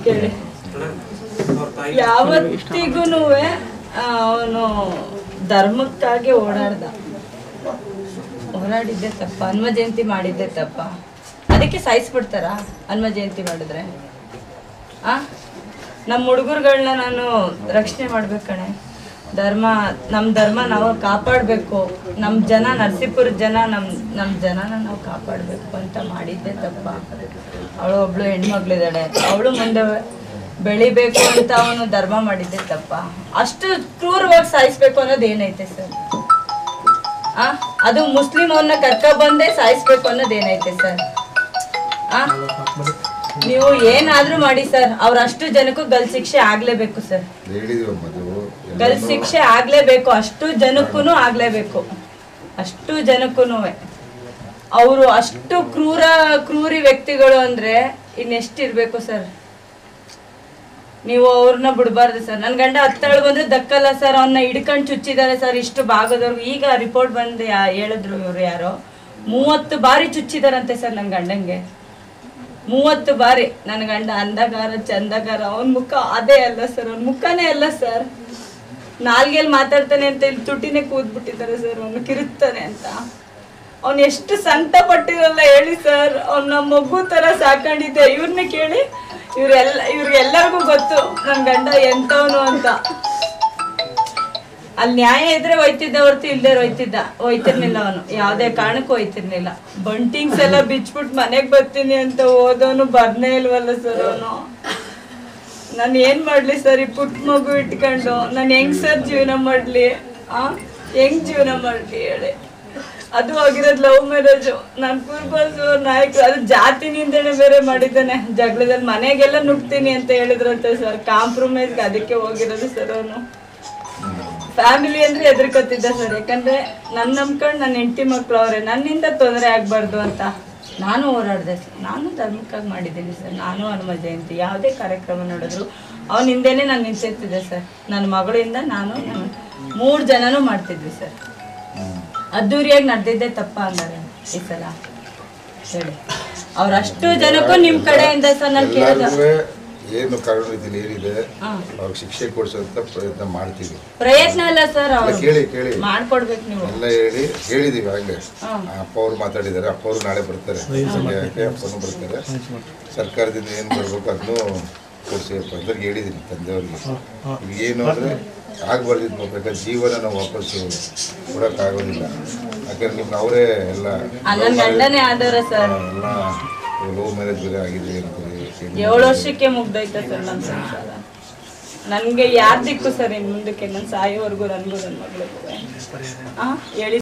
ಕೇಳಿ ಯಾವತ್ತಿಗೂ ಅವನು ಧರ್ಮಕ್ಕಾಗಿ ಓಡಾಡ್ದ ಹೋರಾಡಿದ್ದೆ ತಪ್ಪ ಹನುಮ ಜಯಂತಿ ಮಾಡಿದ್ದೆ ತಪ್ಪ ಅದಕ್ಕೆ ಸಾಯಿಸ್ಬಿಡ್ತಾರ ಹನುಮ ಜಯಂತಿ ಮಾಡಿದ್ರೆ ಆ ನಮ್ಮ ಹುಡುಗರುಗಳನ್ನ ನಾನು ರಕ್ಷಣೆ ಮಾಡ್ಬೇಕಣೆ ಧರ್ಮ ನಮ್ಮ ಧರ್ಮ ನಾವು ಕಾಪಾಡಬೇಕು ನಮ್ಮ ಜನ ನರಸೀಪುರದ ಜನ ನಮ್ಮ ನಮ್ಮ ಜನನ ನಾವು ಕಾಪಾಡಬೇಕು ಅಂತ ಮಾಡಿದ್ದೆ ತಪ್ಪ ಅವಳು ಒಬ್ಳು ಹೆಣ್ಮಗ್ಳಿದ್ದಾಳೆ ಅವಳು ಮುಂದೆ ಬೆಳಿಬೇಕು ಅಂತ ಅವನು ಧರ್ಮ ಮಾಡಿದ್ದೆ ತಪ್ಪ ಅಷ್ಟು ಕ್ರೂರವಾಗಿ ಸಾಯಿಸ್ಬೇಕು ಅನ್ನೋದು ಏನೈತೆ ಸರ್ ಆ ಅದು ಮುಸ್ಲಿಂ ಅವ್ರನ್ನ ಕರ್ಕ ಬಂದೇ ಸಾಯಿಸ್ಬೇಕು ಅನ್ನೋದು ಏನೈತೆ ಸರ್ ಆ ನೀವು ಏನಾದ್ರೂ ಮಾಡಿ ಸರ್ ಅವ್ರ ಅಷ್ಟು ಜನಕ್ಕೂ ಗಲ್ ಶಿಕ್ಷೆ ಆಗ್ಲೇಬೇಕು ಸರ್ ಹೇಳಿದೀವಮ್ಮ ಅದು ಗಲ್ ಶಿಕ್ಷೆ ಆಗ್ಲೇಬೇಕು ಅಷ್ಟು ಜನಕ್ಕೂ ಆಗ್ಲೇಬೇಕು ಅಷ್ಟು ಜನಕ್ಕೂ ಅವರು ಅಷ್ಟು ಕ್ರೂರ ಕ್ರೂರಿ ವ್ಯಕ್ತಿಗಳು ಅಂದ್ರೆ ಇನ್ನೆಷ್ಟಿರ್ಬೇಕು ಸರ್ ನೀವು ಅವ್ರನ್ನ ಬಿಡಬಾರ್ದು ಸರ್ ನನ್ನ ಗಂಡ ಹತ್ತಾಳು ಬಂದ್ರೆ ದಕ್ಕಲ್ಲ ಸರ್ ಅವನ್ನ ಹಿಡ್ಕೊಂಡು ಚುಚ್ಚಿದ್ದಾರೆ ಸರ್ ಇಷ್ಟು ಭಾಗದವ್ರು ಈಗ ರಿಪೋರ್ಟ್ ಬಂದು ಯಾ- ಹೇಳಿದ್ರು ಇವ್ರು ಯಾರೋ ಮೂವತ್ತು ಬಾರಿ ಚುಚ್ಚಿದಾರಂತೆ ಸರ್ ನನ್ನ ಗಂಡಂಗೆ ಮೂವತ್ತು ಬಾರಿ ನನ್ನ ಗಂಡ ಅಂದಗಾರ ಚಂದಗಾರ ಅವನ ಮುಖ ಅದೇ ಅಲ್ಲ ಸರ್ ಅವನ ಮುಖನೇ ಅಲ್ಲ ಸರ್ ನಾಲ್ಗೆಲ್ ಮಾತಾಡ್ತಾನೆ ಅಂತ ಇಲ್ಲಿ ತುಟಿನೇ ಕೂದ್ಬಿಟ್ಟಿದ್ದಾರೆ ಸರ್ ಅವನು ಕಿರುತ್ತಾನೆ ಅಂತ ಅವ್ನು ಎಷ್ಟು ಸಂತ ಪಟ್ಟಿರಲ್ಲ ಹೇಳಿ ಸರ್ ಅವ್ನು ನಮ್ಮ ಮಗು ತರ ಸಾಕೊಂಡಿದ್ದೆ ಇವ್ರನ್ನ ಕೇಳಿ ಇವ್ರೆಲ್ಲ ಇವ್ರಿಗೆಲ್ಲರಿಗೂ ಗೊತ್ತು ನನ್ನ ಗಂಡ ಎಂತವನು ಅಂತ ಅಲ್ಲಿ ನ್ಯಾಯ ಇದ್ರೆ ಒಯ್ತಿದ್ದ ಹೊರ್ತು ಇಲ್ದೇ ಒಯ್ತಿದ್ದ ಒಯ್ತಿರ್ಲಿಲ್ಲ ಅವನು ಯಾವ್ದೇ ಕಾರಣಕ್ಕೂ ಒಯ್ತಿರ್ಲಿಲ್ಲ ಬಂಟಿಂಗ್ಸ್ ಎಲ್ಲ ಬಿಚ್ಬಿಟ್ಟು ಮನೆಗ್ ಬರ್ತೀನಿ ಅಂತ ಹೋದವನು ಬರ್ನೇ ಇಲ್ವಲ್ಲ ಸರ್ ಅವನು ನಾನು ಏನ್ ಮಾಡ್ಲಿ ಸರ್ ಈ ಪುಟ್ಟ ಮಗು ಇಟ್ಕೊಂಡು ನಾನು ಹೆಂಗ್ ಸರ್ ಜೀವನ ಮಾಡ್ಲಿ ಆ ಹೆಂಗ್ ಜೀವನ ಮಾಡ್ಲಿ ಹೇಳಿ ಅದು ಆಗಿರೋದು ಲವ್ ಮ್ಯಾರೇಜ್ ನಾನು ಕುರ್ಬಾಸು ನಾಯಕರು ಅದು ಜಾತಿನಿಂದನೇ ಬೇರೆ ಮಾಡಿದ್ದಾನೆ ಜಗಳದಲ್ಲಿ ಮನೆಗೆಲ್ಲ ನುಗ್ತೀನಿ ಅಂತ ಹೇಳಿದ್ರಂತೆ ಸರ್ ಕಾಂಪ್ರಮೈಸ್ಗೆ ಅದಕ್ಕೆ ಹೋಗಿರೋದು ಸರ್ ಅವನು ಫ್ಯಾಮಿಲಿ ಅಂದ್ರೆ ಹೆದರ್ಕೊತಿದ್ದ ಸರ್ ಯಾಕಂದ್ರೆ ನನ್ನ ನಂಬ್ಕೊಂಡು ನನ್ನ ಹೆಂಡತಿ ಮಕ್ಳು ಅವ್ರೆ ನನ್ನಿಂದ ತೊಂದರೆ ಆಗ್ಬಾರ್ದು ಅಂತ ನಾನು ಹೋರಾಡಿದೆ ಸರ್ ನಾನು ಧರ್ಮಕ್ಕಾಗಿ ಮಾಡಿದ್ದೀನಿ ಸರ್ ನಾನು ಹನುಮ ಜಯಂತಿ ಯಾವುದೇ ಕಾರ್ಯಕ್ರಮ ನೋಡಿದ್ರು ಅವನ ಹಿಂದೆನೇ ನಾನು ನಿಂತಿರ್ತಿದ್ದೆ ಸರ್ ನನ್ನ ಮಗಳಿಂದ ನಾನು ನನ್ನ- ಮೂರು ಜನನೂ ಮಾಡ್ತಿದ್ವಿ ಸರ್ ಅದ್ದೂರಿಯಾಗಿ ನಡೆದಿದ್ದೆ ತಪ್ಪ ಅಂದರೆ ಈ ಸಲ ಹೇಳಿ ಅವ್ರಷ್ಟು ಜನಕ್ಕೂ ನಿಮ್ಮ ಕಡೆಯಿಂದ ಸರ್ ನಾನು ಕೇಳಿದ ಎಲ್ಲರಿಗೂ ಏನು ಕಾನೂನು ರೀತಿಯಲ್ಲಿ ಏನಿದೆ ಹಾ. ಅವ್ರಿಗೆ ಶಿಕ್ಷೆ ಕೊಡಿಸೋಂಥ ಪ್ರಯತ್ನ ಮಾಡ್ತೀವಿ ಪ್ರಯತ್ನ ಅಲ್ಲ ಸರ್ ಎಲ್ಲ ಅವ್ರು ಕೇಳಿ ಕೇಳಿ ಮಾಡ್ಕೊಡ್ಬೇಕು ನೀವು ಎಲ್ಲ ಹೇಳಿ ಹೇಳಿದೀವಿ ಆಗಲೇ ಹಾ. ಅಪ್ಪ ಅವ್ರು ಮಾತಾಡಿದ್ದಾರೆ ಅಪ್ಪ ಅವರು ನಾಳೆ ಬರ್ತಾರೆ ಯಾಕೆ ಅಪ್ಪನೂ ಬರ್ತಾರೆ ಸರ್ಕಾರದಿಂದ ಏನು ಬರಬೇಕು ಅದನ್ನು ಕೊಡಿಸಿ ಎಲ್ಲರಿಗೆ ಹೇಳಿದ್ದೀನಿ ತಂದೆಯವ್ರಿಗೆ ಈಗ ಏನು ಅಂದರೆ ಆಗ್ಬಾರ್ದಿದ್ದು ನೋಡ್ಬೇಕಾದ್ರೆ ಜೀವನ ನಾವು ವಾಪಸ್ಸು ಕೊಡೋಕ್ಕಾಗೋದಿಲ್ಲ ಯಾಕಂದ್ರೆ ನಿಮ್ಗೆ ಅವರೇ ಎಲ್ಲ ಆ, ನನ್ ಗಂಡನೇ ಆದವ್ರೆ ಸರ್ ಎಲ್ಲ ಲವ್ ಮ್ಯಾರೇಜ್ ಬೇರೆ ಆಗಿದೆ ಅಂತಾರೆ ಏಳು ವರ್ಷಕ್ಕೆ ಮುಗ್ದೈತೆ ಸರ್ ನನ್ನ ಸಂಸಾರ ನನ್ಗೆ ಯಾರ್ ದಿಕ್ಕು ಸರ್ ಇನ್ ಮುಂದಕ್ಕೆ ನನ್ನ ಸಾಯೋವರೆಗೂ ನನ್ಗೂ ನನ್ನ ಮಗಳಿಗೂ ಆ ಹೇಳಿ